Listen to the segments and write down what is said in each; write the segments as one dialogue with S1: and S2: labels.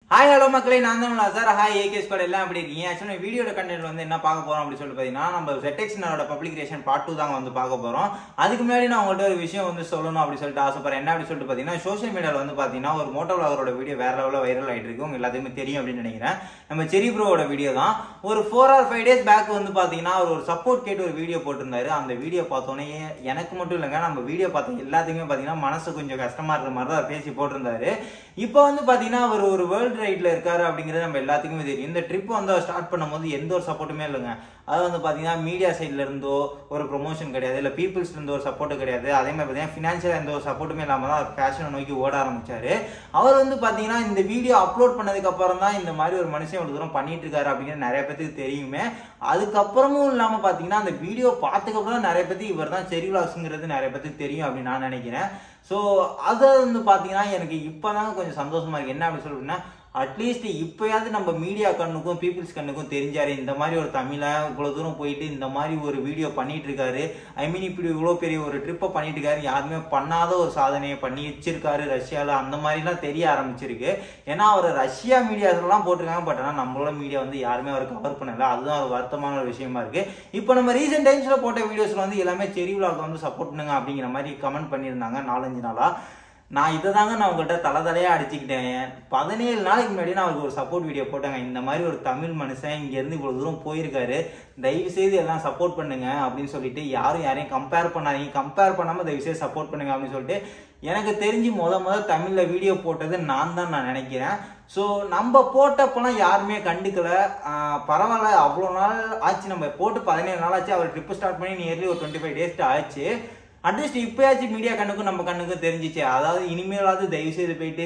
S1: Hi hello மக்களே நான் தான் சார் ஹாய் ஏகே ஸ்குவாட் எல்லாம் எப்படி இருக்கீங்க ஆக்சுவலி வீடியோட கண்டென்ட் வந்து என்ன பார்க்க போறோம் அப்படின்னு சொல்லிட்டு பார்த்தீங்கன்னா நம்ம ZXனரோட பப்ளிகேஷன் பார்ட் டூ தாங்க வந்து பார்க்க போறோம் அதுக்கு முன்னாடி நான் உங்கள்கிட்ட ஒரு விஷயம் வந்து சொல்லணும் அப்படின்னு சொல்லிட்டு ஆசைப்படுறேன் என்ன அப்படின்னு சொல்லிட்டு பார்த்தீங்கன்னா சோஷியல் மீடியாவில் வந்து பார்த்தீங்கன்னா ஒரு மோட்டோ விளாகரோட வீடியோ வேற லெவலில் வைரல் ஆகிட்டு இருக்கு உங்க எல்லாத்தையுமே தெரியும் அப்படின்னு நினைக்கிறேன் நம்ம செரி ப்ரோவோட வீடியோ தான் ஒரு four or five days back வந்து பார்த்தீங்கன்னா அவர் ஒரு சப்போர்ட் கேட்டு ஒரு வீடியோ போட்டிருந்தாரு அந்த வீடியோ பார்த்தோன்னே எனக்கு மட்டும் இல்லைங்க நம்ம வீடியோ பார்த்த எல்லாத்துக்குமே பார்த்தீங்கன்னா மனசு கொஞ்சம் கஷ்டமா இருக்கிற மாதிரி தான் பேசி போட்டிருந்தாரு இப்போ வந்து பார்த்தீங்கன்னா அவர் ஒரு வேர்ல்டு ரைட்ல இருக்காரு அப்படிங்கிறது நம்ம எல்லாத்துக்குமே தெரியும் இந்த ட்ரிப் வந்து அவர் ஸ்டார்ட் பண்ணும்போது எந்த ஒரு சப்போர்ட்டுமே இல்லைங்க அது வந்து பார்த்தீங்கன்னா மீடியா சைட்ல இருந்தோ ஒரு ப்ரொமோஷன் கிடையாது இல்லை பீப்புள்ஸ்ல இருந்து ஒரு சப்போர்ட் கிடையாது அதே மாதிரி பார்த்தீங்கன்னா ஃபினான்ஷியல் எந்த ஒரு சப்போர்ட்டுமே இல்லாமல் தான் அவர் ஃபேஷனை நோக்கி ஓட ஆரம்பிச்சாரு அவர் வந்து பார்த்தீங்கன்னா இந்த வீடியோ அப்லோட் பண்ணதுக்கு அப்புறம் தான் இந்த மாதிரி ஒரு மனுஷன் இவ்வளவு தூரம் பண்ணிட்டு இருக்காரு அப்படிங்கிறது நிறைய பேருக்கு தெரியுமே அதுக்கப்புறமும் இல்லாமல் பார்த்தீங்கன்னா அந்த வீடியோ பார்த்ததுக்கப்புறம் நிறைய பேருக்கு இவர் தான் செரி விளாக்ஸுங்கிறது நிறைய பேருக்கு தெரியும் அப்படின்னு நான் நினைக்கிறேன் ஸோ அதை வந்து பார்த்தீங்கன்னா எனக்கு இப்போதாங்க கொஞ்சம் சந்தோஷமா இருக்கு என்ன அப்படி சொல்றேன்னா அட்லீஸ்ட் இப்போயாவது நம்ம மீடியா கண்ணுக்கும் பீப்புள்ஸ் கண்ணுக்கும் தெரிஞ்சாரு இந்த மாதிரி ஒரு தமிழை இவ்வளோ தூரம் போயிட்டு இந்த மாதிரி ஒரு வீடியோ பண்ணிட்டு இருக்காரு ஐ மீன் இப்படி இவ்வளோ பெரிய ஒரு ட்ரிப்பை பண்ணிட்டு இருக்காரு யாருமே பண்ணாத ஒரு சாதனையை பண்ணி வச்சிருக்காரு ரஷ்யாவில் அந்த மாதிரிலாம் தெரிய ஆரம்பிச்சிருக்கு ஏன்னா அவர் ரஷ்யா மீடியாஸ்லாம் போட்டிருக்காங்க பட் ஆனால் நம்மளோட மீடியா வந்து யாருமே அவர் கவர் பண்ணல அதுதான் ஒரு வருத்தமான ஒரு விஷயமா இருக்கு இப்போ நம்ம ரீசெண்ட் டைம்ஸில் போட்ட வீடியோஸ்ல வந்து எல்லாமே செரி விளாக் வந்து சப்போர்ட் பண்ணுங்க அப்படிங்கிற மாதிரி கமெண்ட் பண்ணியிருந்தாங்க நாலஞ்சு நாளா நான் இதை தாங்க நான் உங்கள்கிட்ட தலை தலையாக அடிச்சுக்கிட்டேன் பதினேழு நாளைக்கு முன்னாடி நான் அவருக்கு ஒரு சப்போர்ட் வீடியோ போட்டேங்க இந்த மாதிரி ஒரு தமிழ் மனுஷன் இங்கேருந்து இவ்வளோ தூரம் போயிருக்காரு தயவு செய்து எல்லாம் சப்போர்ட் பண்ணுங்க அப்படின்னு சொல்லிட்டு யாரும் யாரையும் கம்பேர் பண்ணாதீங்க கம்பேர் பண்ணாமல் தயவு செய்து சப்போர்ட் பண்ணுங்க அப்படின்னு சொல்லிட்டு எனக்கு தெரிஞ்சு முத முத தமிழில் வீடியோ போட்டது நான் தான் நான் நினைக்கிறேன் ஸோ நம்ம போட்டப்பெல்லாம் யாருமே கண்டுக்கல ஆஹ் பரவாயில்ல அவ்வளோ நாள் ஆச்சு நம்ம போட்டு பதினேழு நாள் ஆச்சு அவர் ட்ரிப்பு ஸ்டார்ட் பண்ணி நியர்லி ஒரு டுவெண்ட்டி ஃபைவ் டேஸ் ஆச்சு அட்லீஸ்ட் இப்போயாச்சும் மீடியா கண்ணுக்கும் நம்ம கண்ணுக்கும் தெரிஞ்சிச்சு அதாவது இனிமேலாவது தயவு செய்து போயிட்டு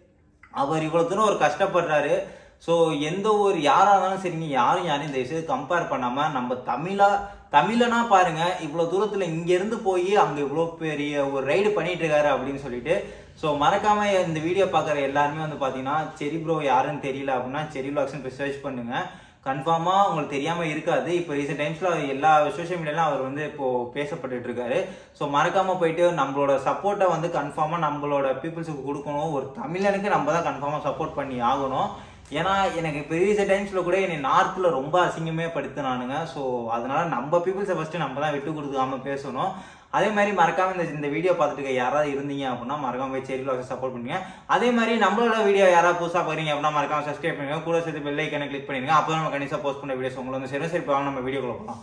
S1: அவர் இவ்வளோ தூரம் ஒரு கஷ்டப்படுறாரு ஸோ எந்த ஒரு யாராக இருந்தாலும் சரிங்க யாரும் யாரையும் தயவு செய்து கம்பேர் பண்ணாமல் நம்ம தமிழா தமிழனா பாருங்க இவ்வளோ தூரத்தில் இங்கேருந்து போய் அங்கே இவ்வளோ பெரிய ஒரு ரைடு பண்ணிட்டு இருக்காரு அப்படின்னு சொல்லிட்டு ஸோ மறக்காம இந்த வீடியோ பார்க்குற எல்லாருமே வந்து பார்த்தீங்கன்னா செரி ப்ரோ யாருன்னு தெரியல அப்படின்னா செரி விளாக்ஸ்னு போய் சர்ச் பண்ணுங்க கன்ஃபார்மாக உங்களுக்கு தெரியாமல் இருக்காது இப்போ ரீசெண்ட் டைம்ஸில் எல்லா சோஷியல் மீடியாலாம் அவர் வந்து இப்போ பேசப்பட்டுட்டு இருக்காரு ஸோ மறக்காமல் போயிட்டு நம்மளோட சப்போர்ட்டை வந்து கன்ஃபார்மாக நம்மளோட பீப்புள்ஸுக்கு கொடுக்கணும் ஒரு தமிழனுக்கு நம்ம தான் கன்ஃபார்மாக சப்போர்ட் பண்ணி ஆகணும் ஏன்னா எனக்கு இப்போ ரீசெண்ட் டைம்ஸில் கூட என்னை நார்த்தில் ரொம்ப அசிங்கமே படுத்தினானுங்க ஸோ அதனால நம்ம பீப்புள்ஸை ஃபஸ்ட்டு நம்ம தான் விட்டு கொடுக்காம பேசணும் அதே மாதிரி மறக்காம இந்த இந்த வீடியோ பார்த்துட்டு இருக்க யாராவது இருந்தீங்க அப்படின்னா மறக்காம போய் செரி விளாக்ஸ் சப்போர்ட் பண்ணுங்க அதே மாதிரி நம்மளோட வீடியோ யாராவது புதுசாக பாருங்க அப்படின்னா மறக்காம சப்ஸ்கிரைப் பண்ணுங்க கூட சேர்த்து பெல் ஐக்கனை கிளிக் பண்ணிடுங்க அப்போ நம்ம கண்டிப்பாக போஸ்ட் பண்ண வீடியோஸ் உங்களை வந்து சரி சரி இப்போ வாங்க நம்ம வீடியோக்குள்ள போகலாம்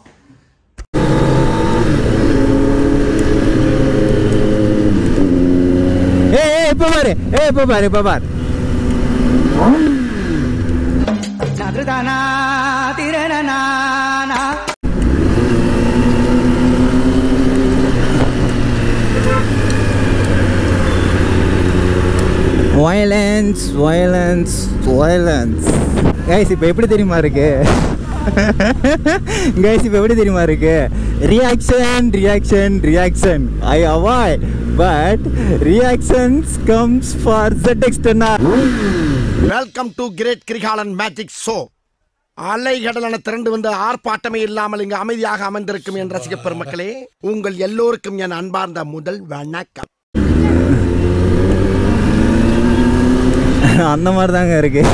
S2: ஏய் ஏய் இப்ப பாரு ஏய் இப்ப பாரு இப்ப பாரு
S3: நதுதானா திரணனானா
S2: வயலன்ஸ் வயலன்ஸ் வயலன்ஸ் கைஸ் இப்போ எப்படி தெரியுமா இருக்கு கைஸ் இப்போ எப்படி தெரியுமா இருக்கு reaction reaction reaction I avoid but reactions comes for ZX எக்ஸ்டர்னா
S4: welcome to great Kirikalan magic show அலைகடலான திரண்டு வந்து ஆர்ப்பாட்டமே இல்லாமல் இங்கு அமைதியாக அமர்ந்திருக்கும் என் ரசிக பெருமக்களே உங்கள் எல்லோருக்கும் என் அன்பார்ந்த முதல் வணக்கம்
S2: அந்த மாதிரி தாங்க இருக்கு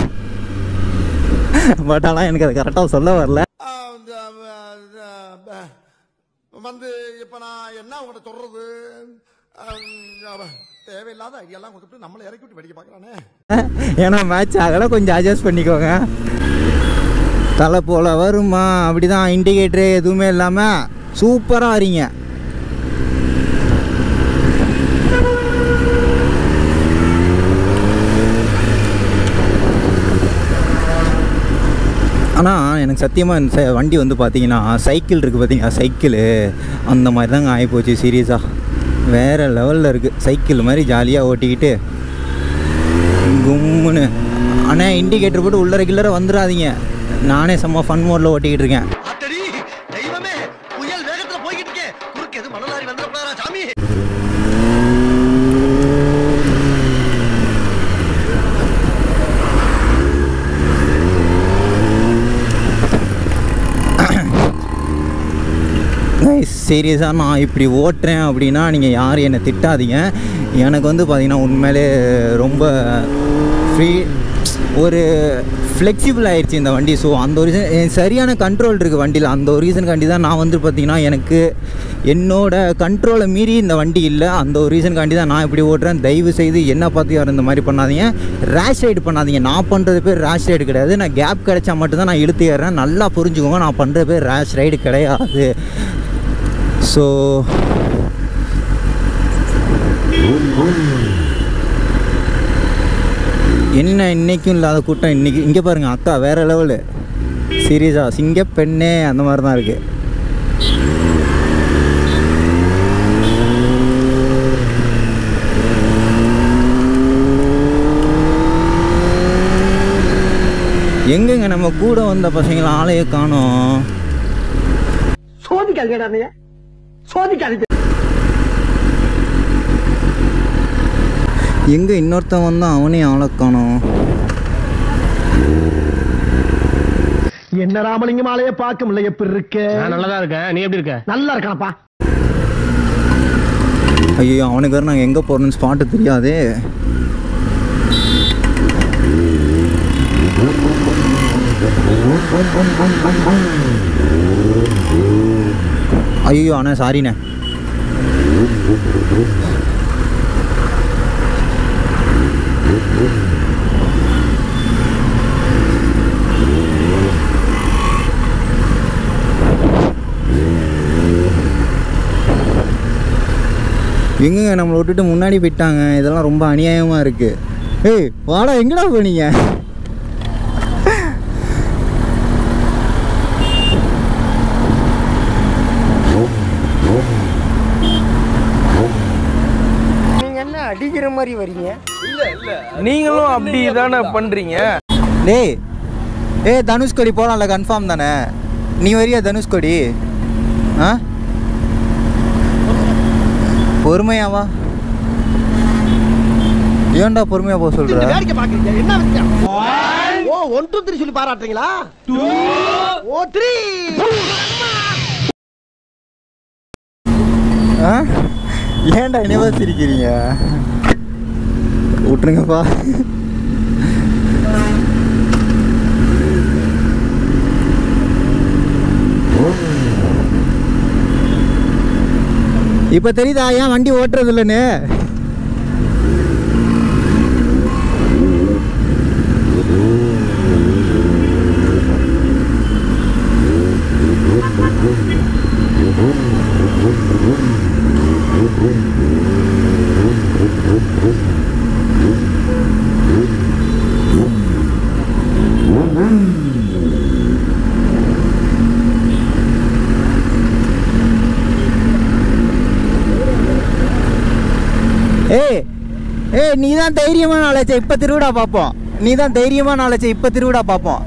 S2: பட் ஆனால் எனக்கு அது கரெக்டாக சொல்ல வரல
S4: வந்து இப்ப நான் என்ன உங்கள்ட்ட சொல்றது தேவையில்லாத ஐடியாலாம் கொடுத்துட்டு நம்மளை இறக்கி விட்டு வெடிக்க பார்க்கறானே
S2: ஏன்னா மேட்ச் ஆகலை கொஞ்சம் அட்ஜஸ்ட் பண்ணிக்கோங்க தலை போல் வருமா அப்படிதான் இண்டிகேட்டரு எதுவுமே இல்லாமல் சூப்பராக வரீங்க ஆனால் எனக்கு சத்தியமாக இந்த ச- வண்டி வந்து பார்த்தீங்கன்னா சைக்கிள் இருக்குது பார்த்தீங்களா சைக்கிளு அந்த மாதிரி தாங்க ஆகிப்போச்சு சீரியஸாக வேறு லெவலில் இருக்குது சைக்கிள் மாதிரி ஜாலியாக ஓட்டிக்கிட்டு கும்முன்னு ஆனால் இண்டிகேட்டர் போட்டு உள்ளர கில்லற வந்துடாதீங்க நானே செம்ம ஃபன் மோடில் ஓட்டிக்கிட்டு இருக்கேன்
S4: அத்தடி தெய்வமே புயல் வேகத்துல போய்கிட்டு இருக்கே குறுக்கு எது மணலாரி வந்துடக்கூடாதா சாமி
S2: சீரியஸாக நான் இப்படி ஓட்டுறேன் அப்படின்னா நீங்கள் யாரும் என்னை திட்டாதீங்க எனக்கு வந்து பார்த்தீங்கன்னா உண்மையிலே ரொம்ப ஃப்ரீ ஒரு ஃப்ளெக்சிபிள் ஆயிடுச்சு இந்த வண்டி ஸோ அந்த ஒரு ரீசன் சரியான கண்ட்ரோல் இருக்குது வண்டியில் அந்த ஒரு ரீசனுக்காண்டி தான் நான் வந்து பார்த்தீங்கன்னா எனக்கு என்னோட கண்ட்ரோலை மீறி இந்த வண்டி இல்லை அந்த ஒரு ரீசனுக்காண்டி தான் நான் இப்படி ஓட்டுறேன் தயவு செய்து என்ன பார்த்து யாரும் இந்த மாதிரி பண்ணாதீங்க ரேஷ் ரைடு பண்ணாதீங்க நான் பண்ணுறது பேர் ரேஷ் ரைடு கிடையாது நான் கேப் கிடைச்சா மட்டும்தான் நான் இழுத்து ஏறுறேன் நல்லா புரிஞ்சுக்கோங்க நான் பண்ணுற பேர் ரேஷ் ரைடு கிடையாது ஸோ என்ன இன்னைக்கும் இல்லாத கூட்டம் இன்னைக்கு இங்கே பாருங்க அக்கா வேற லெவலு சீரியஸா சிங்க பெண்ணே அந்த மாதிரி தான் இருக்கு எங்கங்க நம்ம கூட வந்த பசங்களை ஆளையே காணோம்
S4: சோதிக்காதீங்கடா நீ சோதிக்காதீங்க
S2: எங்க இன்னொருத்தன் வந்தான் அவனே ஆளை காணோம்
S4: என்ன ராமலிங்கம் ஆலைய பார்க்க முடியல எப்படி இருக்க
S5: நான் நல்லா தான் இருக்கேன் நீ எப்படி இருக்க
S4: நல்லா இருக்கானப்பா
S2: ஐயோ அவனுக்கு வேறு நாங்கள் எங்கே போகிறோம்னு ஸ்பாட்டு தெரியாதே ஐயோ அண்ணா சாரிண்ணே எங்கங்க நம்மளை விட்டுட்டு முன்னாடி போயிட்டாங்க இதெல்லாம் ரொம்ப அநியாயமாக இருக்குது ஏய் வாடா எங்கடா போனீங்க
S3: நீங்க என்ன அடிக்கிற மாதிரி வரீங்க
S5: நீங்களும் அப்படி தானே பண்றீங்க
S2: டேய் ஏய் தனுஷ்கோடி போகலாம்ல கன்ஃபார்ம் தானே நீ வரியா தனுஷ்கோடி ஆ பொறுமையாவா ஏன்டா பொறுமையா போக சொல்ற
S4: வேடிக்கை பாக்குறீங்க என்ன விஷயம் ஓ ஒன் டூ த்ரீ சொல்லி பாராட்டுறீங்களா ஓ த்ரீ
S2: ஆ ஏன்டா என்னவா சிரிக்கிறீங்க விட்டுருங்கப்பா இப்போ தெரியுதா ஏன் வண்டி ஓட்டுறது இல்லைன்னு ஏய் ஏய் நீ தான் தைரியமான ஆளாச்சே இப்போ திருவிடா பார்ப்போம் நீ தான் தைரியமான ஆளாச்சே இப்போ திருவிடா பார்ப்போம்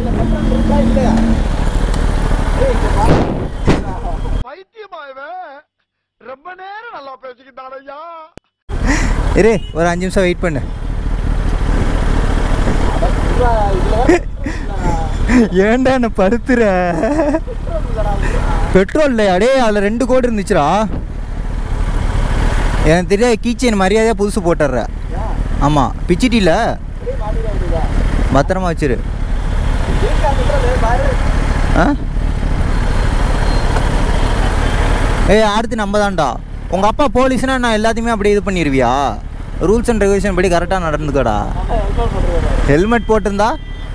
S4: பைத்தியமா இவன் ரொம்ப நேரம் நல்லா பேசிக்கிட்டான் ஐயா
S2: இரு ஒரு அஞ்சு நிமிஷம் வெயிட் பண்ணு ஏன்டா என்ன படுத்துற பெட்ரோல் இல்லையா டேய் அதில் ரெண்டு கோடு இருந்துச்சுடா எனக்கு தெரியாது கீச்சன் மரியாதையாக புதுசு போட்டுடுற ஆமாம் பிச்சிட்டில பத்திரமா வச்சிரு ஆ ஏய் அடுத்து நம்ம தான்டா உங்கள் அப்பா போலீஸ்னா நான் எல்லாத்தையுமே அப்படி இது பண்ணிடுவியா ரூல்ஸ் அண்ட் ரெகுலேஷன் படி கரெக்டாக நடந்துக்கடா ஹெல்மெட் போட்டிருந்தா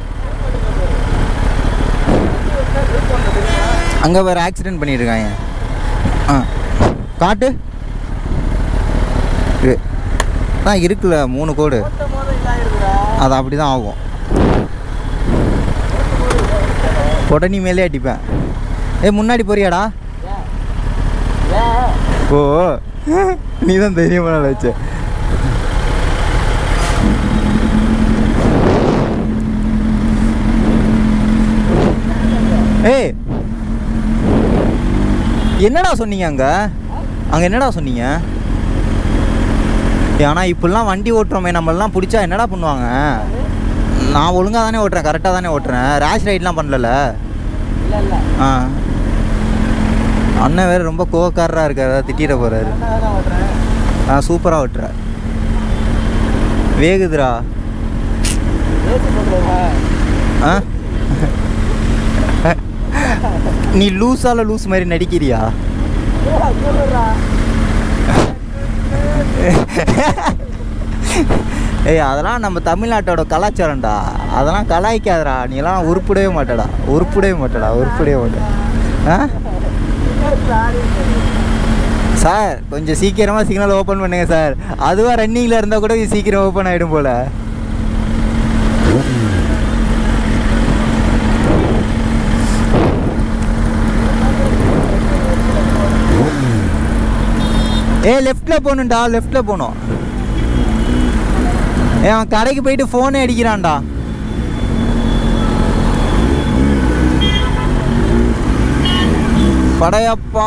S2: அங்கே வேறு ஆக்சிடென்ட் பண்ணியிருக்காங்க ஆ காட்டு இரு. அதான் இருக்குல்ல மூணு கோடு அது அப்படி தான் ஆகும் உடனே மேலே அடிப்பேன் ஏ முன்னாடி போறியாடா ஓ நீ தான் தைரியமான வச்ச ஏய் என்னடா சொன்னீங்க அங்க அங்க என்னடா சொன்னீங்க ஏன்னா இப்படிலாம் வண்டி ஓட்டுறோமே நம்மளெலாம் பிடிச்சா என்னடா பண்ணுவாங்க நான் ஒழுங்காக தானே ஓட்டுறேன் கரெக்டாக தானே ஓட்டுறேன் ரேஷ் ரைட்லாம் பண்ணல ஆ அண்ணன் வேறு ரொம்ப கோவக்காரராக இருக்கார் அதாவது திட்டிட போகிறாரு ஆ சூப்பராக ஓட்டுற வேகுதுடா ஆ நீ லூஸால லூஸ் மாதிரி நடிக்கிறியா ஏய் அதெல்லாம் நம்ம தமிழ்நாட்டோட கலாச்சாரம்டா அதெல்லாம் கலாய்க்காதடா நீலாம் உருப்பிடவே மாட்டடா உருப்பிடவே மாட்டடா உருப்பிடவே மாட்டடா ஆ சார் கொஞ்சம் சீக்கிரமாக சிக்னல் ஓப்பன் பண்ணுங்க சார் அதுவாக ரன்னிங்கில் இருந்தால் கூட இது சீக்கிரம் ஓப்பன் ஆகிடும் போல் ஏ லெஃப்ட்டில் போகணும்டா லெஃப்ட்டில் போகணும் ஏ அவன் கடைக்கு போயிட்டு ஃபோனே அடிக்கிறான்டா படையப்பா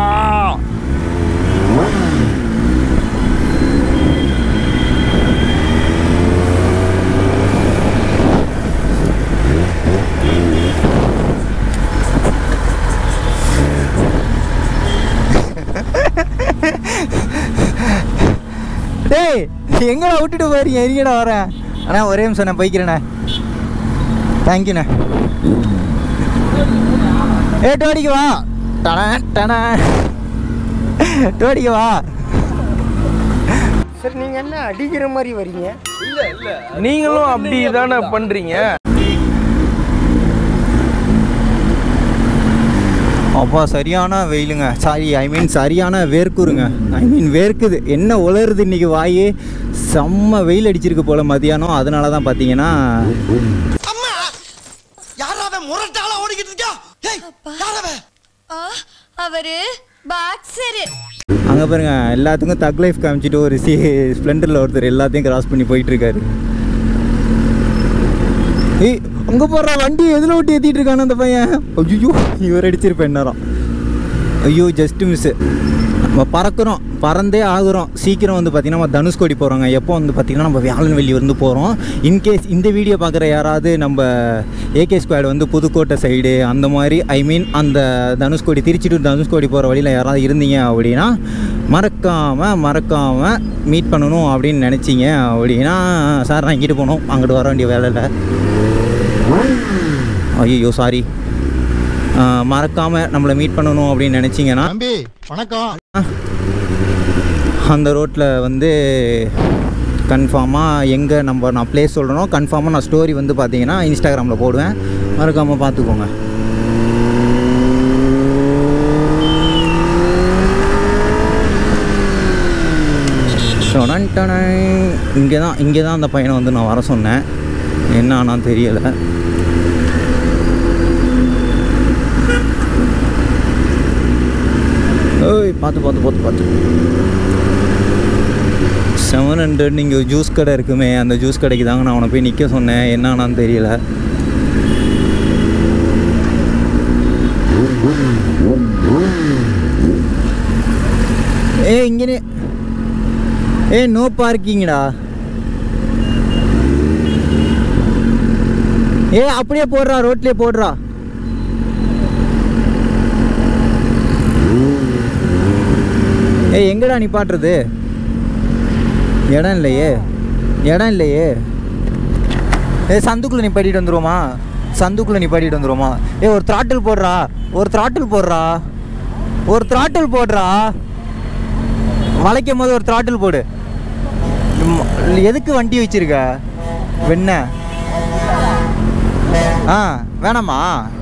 S2: டேய் எங்கடா விட்டுட்டு போறீங்க எங்கடா வரேன் அண்ணா ஒரே நிமிஷம் நான் போய்க்கிறேண்ணே தேங்க்யூண்ணே ஏ டோடிக்கு வா டன டன டோடிக்கு வா
S3: சார் நீங்கள் என்ன அடிக்கிற மாதிரி வரீங்க
S5: நீங்களும் அப்படி தானே பண்றீங்க
S2: அப்பா சரியான வெயிலுங்க சாரி ஐ மீன் சரியான வேர்க்குருங்க ஐ மீன் வேர்க்குது என்ன உலருது இன்னைக்கு வாய் செம்ம வெயில் அடிச்சிருக்கு போல மதியானம் அதனால தான் பார்த்தீங்கன்னா
S4: அம்மா யாராவது முரட்டால ஓடிக்கிட்டு இருக்கா ஏய் யாராவது
S6: ஆ, அவரு பாக்ஸரு
S2: அங்கே பாருங்க எல்லாத்துக்கும் தக் லைஃப் காமிச்சிட்டு ஒரு சி ஸ்ப்ளெண்டரில் ஒருத்தர் எல்லாத்தையும் கிராஸ் பண்ணி போயிட்டு இருக்காரு ஏய் அங்கே போடுற வண்டி எதில் விட்டு ஏற்றிட்டு இருக்கானு அந்த பையன் ஐயோ இவர் அடிச்சிருப்பேன் நேரம் ஐயோ ஜஸ்ட் மிஸ்ஸு நம்ம பறக்கிறோம் பறந்தே ஆகுறோம் சீக்கிரம் வந்து பார்த்திங்கன்னா நம்ம தனுஷ்கோடி போகிறோங்க எப்போ வந்து பார்த்திங்கன்னா நம்ம வியாழன் வெள்ளி வந்து போகிறோம் இன்கேஸ் இந்த வீடியோ பார்க்குற யாராவது நம்ம ஏகே ஸ்குவாட் வந்து புதுக்கோட்டை சைடு அந்த மாதிரி ஐ மீன் அந்த தனுஷ்கோடி திருச்சி டு தனுஷ்கோடி போகிற வழியில் யாராவது இருந்தீங்க அப்படின்னா மறக்காமல் மறக்காமல் மீட் பண்ணணும் அப்படின்னு நினச்சிங்க அப்படின்னா சார் நான் இங்கிட்டு போகணும் அங்கிட்டு வர வேண்டிய வேலை இல்லை ஐயோ சாரி மறக்காமல் நம்மளை மீட் பண்ணணும் அப்படின்னு நினச்சிங்கன்னா
S4: தம்பி வணக்கம்
S2: அந்த ரோட்டில் வந்து கன்ஃபார்மாக எங்கே நம்ம நான் ப்ளேஸ் சொல்கிறனோ கன்ஃபார்மாக நான் ஸ்டோரி வந்து பார்த்தீங்கன்னா இன்ஸ்டாகிராமில் போடுவேன் மறக்காமல் பார்த்துக்கோங்க இங்கே தான் இங்கே தான் அந்த பையனை வந்து நான் வர சொன்னேன் என்ன ஆனால் தெரியலை ஓய் பார்த்து பார்த்து பார்த்து பார்த்து செவன் ஹண்ட்ரட் இங்கே ஜூஸ் கடை இருக்குமே அந்த ஜூஸ் கடைக்கு தாங்க நான் அவனை போய் நிற்க சொன்னேன் என்னன்னு தெரியல ஏ இங்கே ஏ நோ பார்க்கிங்கடா ஏ அப்படியே போடுறா ரோட்லயே போடுறா ஏ எங்கடா நிப்பாட்டுறது இடம் இல்லையே இடம் இல்லையே ஏ சந்துக்குள்ளே நிப்பாட்டிட்டு வந்துருவோமா சந்துக்குள்ளே நிப்பாட்டிட்டு வந்துருவோமா ஏ ஒரு த்ராட்டில் போடுறா ஒரு த்ராட்டில் போடுறா ஒரு த்ராட்டில் போடுறா வளைக்கும் போது ஒரு த்ராட்டில் போடு ம், எதுக்கு வண்டி வச்சிருக்க வெண்ண ஆ வேணாமா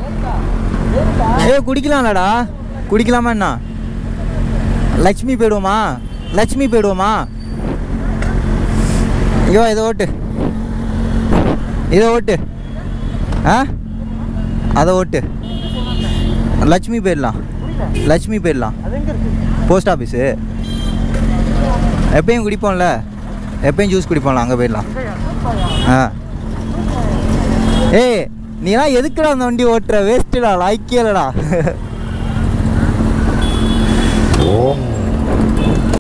S2: ஏ குடிக்கலாம்லடா குடிக்கலாமா என்ன லட்சுமி போயிடுவோமா லட்சுமி போயிடுவோமா ஐயோ இதை ஓட்டு இதை ஓட்டு ஆ அதை ஓட்டு லட்சுமி போயிடலாம் லட்சுமி போயிடலாம் போஸ்ட் ஆஃபீஸு எப்பயும் குடிப்போம்ல எப்பயும் ஜூஸ் குடிப்போம்ல அங்கே போயிடலாம் ஆ ஏய் நீலாம் எதுக்குடா அந்த வண்டி ஓட்டுற வேஸ்ட்டுடா லாய்க்கே இல்லடா